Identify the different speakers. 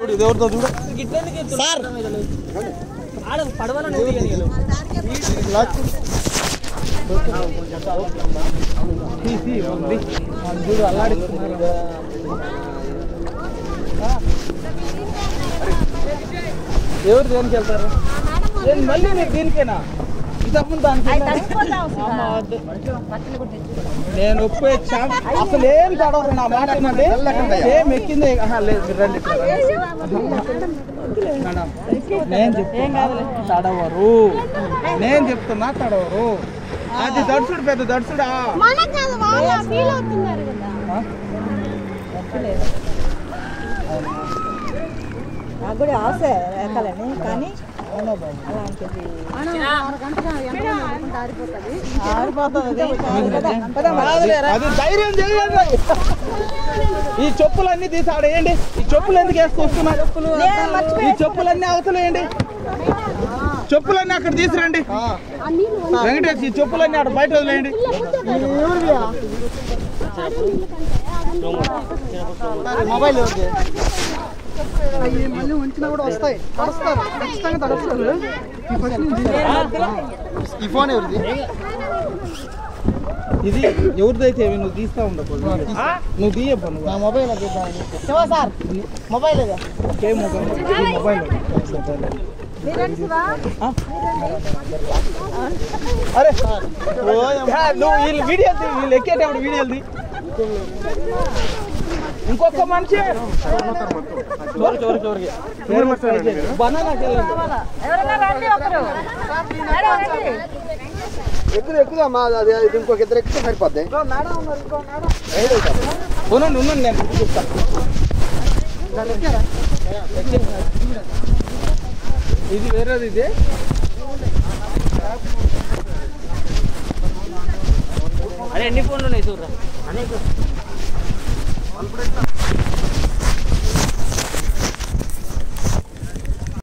Speaker 1: చూడు ఇది ఎవరితో చూడు
Speaker 2: సార్
Speaker 3: ఆడ పడవలో
Speaker 2: చూడు అల్లాడిస్తున్నారు ఎవరు దేనికి వెళ్తారు నేను మళ్ళీ మీరు దీనికేనా ఇంతకుముందు దానికి అమ్మ, వద్దు. నేను ఒప్పే ఛాన్స్ అసలు ఏం తడవరు నా మాట వినండి ఏం ఎక్కింది ఆహా, లేదు మీరు రండి ఇక్కడ రండి. మేడం నేను చెప్తున్నా తడవరు నేను చెప్తున్నా తడవరు అది దడుచుడు పెద్ద దడుచుడా
Speaker 4: మనకు కాదు వాళ్ళ ఫీల్ అవుతున్నారు కదా
Speaker 5: నాకు కూడా ఆశ ఎక్కాలని కానీ అలాంటిది ఆరిపోతుంది
Speaker 2: అది ధైర్యం చేయండి ఈ చెప్పులన్నీ తీసి ఆడేయండి ఈ చెప్పులు ఎందుకు వేసుకొస్తున్నారు ఈ చెప్పులన్నీ అవతలేయండి చెప్పులన్నీ అక్కడ తీసురండి వెంకటేష్ ఈ చెప్పులన్నీ అక్కడ బయట వదిలేయండి
Speaker 1: మొబైల్ ఎవరిది అవి మళ్ళీ ఉంచినా కూడా వస్తాయి తడుస్తారు ఖచ్చితంగా తడుస్తారు ఈ ఫస్ట్ నుంచి ఈ ఫోన్ ఎవరిది
Speaker 2: ఇది ఎవరిదైతే ఏమి నువ్వు తీస్తా ఉండకూడదు నువ్వు తీయబ్బా నువ్వు
Speaker 1: నా మొబైల్ అది శివ సార్ మొబైల్ ఇది
Speaker 2: ఏ మొబైల్ ఈ మొబైల్ అరే యా, నువ్వు వీళ్ళు వీడియో తీ, వీళ్ళు ఎక్కేటప్పుడు వీడియోలు తీ. ఇంకొక మనిషి చివరి చివరి చివరికి బనానాకి వెళ్ళండి
Speaker 5: ఎవరైనా రండి ఒకరు
Speaker 1: ఎక్కువ ఎక్కుదమ్మా అది ఇది ఇంకొక ఇద్దరు ఎక్కితే సరిపోద్ది
Speaker 2: ఉండండి ఉండండి నేను చూస్తా ఇది వేరేది ఇది
Speaker 3: అరే ఎన్ని ఫోన్లు ఉన్నాయి చూడరా